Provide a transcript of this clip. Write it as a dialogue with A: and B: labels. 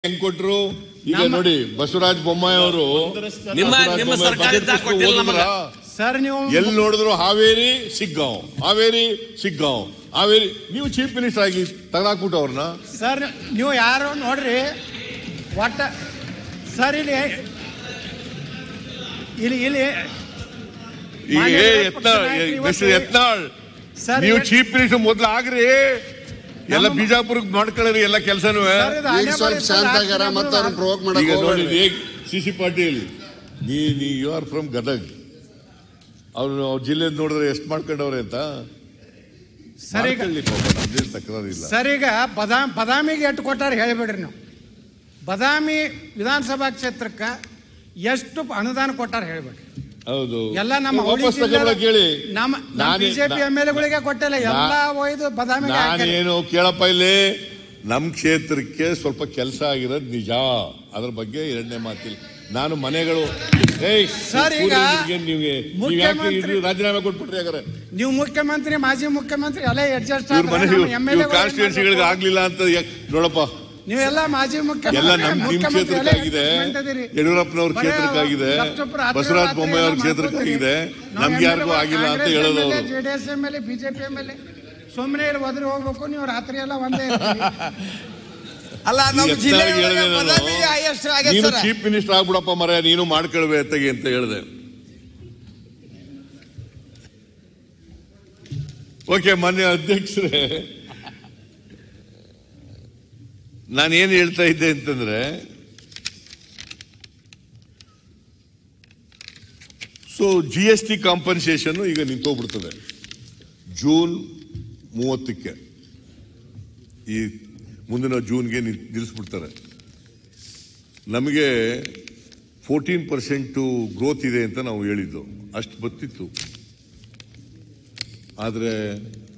A: ಹೆಂಗ್ ಕೊಟ್ರು ಈಗ
B: ನಮ್ಮ-
A: ನೋಡಿ ಬಸವರಾಜ ಬೊಮ್ಮಾಯಿ ಅವರು
C: ನಿಮ್ಮ ನಿಮ್ಮ ಸರ್ಕಾರದಿಂದ ಕೊಟ್ಟಿಲ್ಲ ನಮಗೆ
B: ಸರ್ ನೀವು
A: ಎಲ್ಲಿ ನೋಡಿದ್ರು ಹಾವೇರಿ ಸಿಗ್ಗಾಂವ್ ಹಾವೇರಿ ಸಿಗ್ಗಾಂವ್ ಹಾವೇರಿ ನೀವು ಚೀಫ್ ಮಿನಿಸ್ಟರ್ ಆಗಿ ತಗದಾಕ್ಬಿಟ್ಟು ಅವ್ರನ್ನ
B: ಸರ್ ನೀವು ಯಾರು ನೋಡ್ರಿ ಒಟ್ಟ ಸರ್ ಇಲ್ಲಿ ಇಲ್ಲಿ ಇಲ್ಲಿ
A: ಈಗ
B: ಮಾನ್ಯ
A: ಏ
B: ವಿರೋಧ
A: ಯತ್ನಾಳ್
B: ಪಕ್ಷ ನಾಯಕರು ಇವತ್ತು-
A: ಮಿಸ್ಟರ್ ಯತ್ನಾಳ್
B: ಸರ್
A: ನೀವು
B: ಇವತ್ತು-
A: ಚೀಫ್ ಮಿನಿಸ್ಟರ್ ಮೊದ್ಲು ಆಗ್ರಿ ಎಲ್ಲ
B: ನಮ್ಮ-
A: ಬಿಜಾಪುರಕ್ಕೆ ಮಾಡ್ಕೊಳ್ಳಿ ಎಲ್ಲ ಕೆಲಸನೂ
B: ಸರ್ ಇದು
D: ಈಗ
B: ಹಣೆ
D: ಸ್ವಲ್ಪ
B: ಬರಹ
D: ಶಾಂತ
B: ಸರ್,
D: ಆಗ್ಯಾರ ಮತ್ತೆ ಅವ್ರನ್ನ ಪ್ರವೋಕ್
A: ಈಗ
D: ಮಾಡಕ್
A: ನೋಡಿ
D: ಹೋಗ್ಬೇಡ್ರಿ.
A: ಸಿ ಸಿ ಪಾಟೀಲ್ ನೀ ನೀ ಯು ಆರ್ ಫ್ರಮ್ ಗದಗ್ ಅವ್ರು ಅವ್ರ ಜಿಲ್ಲೆ ನೋಡಿದ್ರೆ ಎಷ್ಟು ಮಾಡ್ಕೊಂಡವ್ರೆ ಅಂತ
B: ಸರ್ ಈಗ
A: ಮಾಡ್ಕೊಳ್ಳಿ ಪಾಪ, ನಮ್ದೇನ್ ತಕರಾರಿಲ್ಲ
B: ಸರ್ ಈಗ ಬದಾಮ್ ಬದಾಮಿಗೆ ಎಷ್ಟು ಕೊಟ್ಟಾರ ಹೇಳಿಬಿಡ್ರಿ ನೀವು ಬದಾಮಿ ವಿಧಾನಸಭಾ ಕ್ಷೇತ್ರಕ್ಕೆ ಎಷ್ಟು ಅನುದಾನ ಕೊಟ್ಟಾರ ಹೇಳಿಬಿಡ್ರಿ
A: ಹೌದು
B: ಎಲ್ಲ ನಮ್ಮ
A: ನೀವು
B: ಅವಳಿ
A: ವಾಪಸ್
B: ಜಿಲ್ಲೆ-
A: ತಗೊಂಡ್ಬಿಡಕ್ ಹೇಳಿ
B: ನಮ್ಮ
A: ನಾನೇ-
B: ಬಿಜೆಪಿ ಎಂ ಎಲ್ ಗಳಿಗೆ ಕೊಟ್ಟಿಲ್ಲ ಎಲ್ಲ ಒಯ್ದು ಬದಾಮಿಗೆ ಹಾಕ್ಯಾರ.
A: ನಾನೇನು ಕೇಳಪ್ಪ ಇಲ್ಲಿ ನಮ್ ಕ್ಷೇತ್ರಕ್ಕೆ ಸ್ವಲ್ಪ ಕೆಲಸ ಆಗಿರೋದು ನಿಜ ಅದ್ರ ಬಗ್ಗೆ ಎರಡನೇ ಮಾತಿಲ್ಲ ನಾನು ಮನೆಗಳು ಏಯ್
B: ಸರ್, ಈಗ
A: ಕೂಲಿಗೆ ನೀವು ನೀವು ಯಾಕೆ
B: ಮುಖ್ಯಮಂತ್ರಿ-
A: ಇದು ರಾಜೀನಾಮೆ ಕೊಟ್ಬಿಟ್ರಿ ಹಾಗಾದ್ರೆ
B: ನೀವು ಮುಖ್ಯಮಂತ್ರಿ ಮಾಜಿ ಮುಖ್ಯಮಂತ್ರಿ ಎಲ್ಲ ಅಡ್ಜಸ್ಟ್
A: ಇವ್ರ ಮನೆ ಇವ್ರ ಕಾನ್ಸ್ಟಿಟ್ಯೂನ್ಸಿಗಳಿಗೆ ಆಗ್ಲಿಲ್ಲ ಅಂತ ಯಾಕ್- ನೋಡಪ್ಪ
B: ನೀವೆಲ್ಲ ಮಾಜಿ ಮುಖ್ಯಮಂತ್ರಿ
A: ಎಲ್ಲ ನಮ್ ನಿಮ್
B: ಮುಖ್ಯಮಂತ್ರಿ ಎಲ್ಲ
A: ಕ್ಷೇತ್ರಕ್ಕಾಗಿದೆ
B: experiment ಅದೀರಿ.
A: ಯಡಿಯೂರಪ್ಪನವ್ರ
B: ಬರೇ
A: ಕ್ಷೇತ್ರಕ್ಕಾಗಿದೆ
B: ಗಪ್ಚುಪ್ ರಾತ್ರಿ
A: ಬಸವರಾಜ
B: ರಾತ್ರಿ
A: ಬೊಮ್ಮಾಯಿ ಅವ್ರ
B: ಎಲ್ಲ
A: ಕ್ಷೇತ್ರಕ್ಕಾಗಿದೆ
B: ಮಾಡ್ಕೊತೀರಿ. ನಾವು
A: ನಮ್ಗೆ ಯಾರಿಗೂ
B: MLA
A: ಆಗಿಲ್ಲ ಅಂತ
B: ಕಾಂಗ್ರೆಸ್
A: ಹೇಳೋದು
B: MLA,
A: ಅವರು
B: JDS M L A BJP M L A ಸುಮ್ಮನೆ ಇಲ್ಲಿ ಒದ್ರಿ ಹೋಗ್ಬೇಕು ನೀವು ರಾತ್ರಿ ಎಲ್ಲ ಒಂದೇ ಇರ್ತೀರಿ.
E: ಅಲ್ಲ ನಮ್ಮ
A: ಈ
E: ಜಿಲ್ಲೆ
A: ಎತ್ತಾಗಿ ಹೇಳ್ದೆ ನಾನು,
E: ಪದವಿ ಹೈಯೆಸ್ಟ್ ಆಗೈತೆ
A: ನೀನು
E: ಸರ್
A: ಚೀಫ್ ಮಿನಿಸ್ಟರ್ ಆಗ್ಬಿಡಪ್ಪ ಮರ ನೀನು ಮಾಡ್ಕೊಳ್ವೆ ಅತ್ತಗೆ ಅಂತ ಹೇಳಿದೆ ಓಕೆ ಮಾನ್ಯ ಅಧ್ಯಕ್ಷರೇ ನಾನೇನು ಹೇಳ್ತಾ ಇದ್ದೆ ಅಂತಂದ್ರೆ so G S T compensation ಈಗ ನಿಂತೋಗ್ಬಿಡ್ತದೆ ಜೂನ್ ಮೂವತ್ತಕ್ಕೆ ಈ ಮುಂದಿನ ಜೂನ್ಗೆ ನಿಲ್- ನಿಲ್ಲಿಸ್ಬಿಡ್ತಾರೆ ನಮಗೆ ಫೋರ್ಟೀನ್ ಪರ್ಸೆಂಟು ಗ್ರೋತ್ ಇದೆ ಅಂತ ನಾವು ಹೇಳಿದ್ದು ಅಷ್ಟು ಬತ್ತಿತ್ತು ಆದರೆ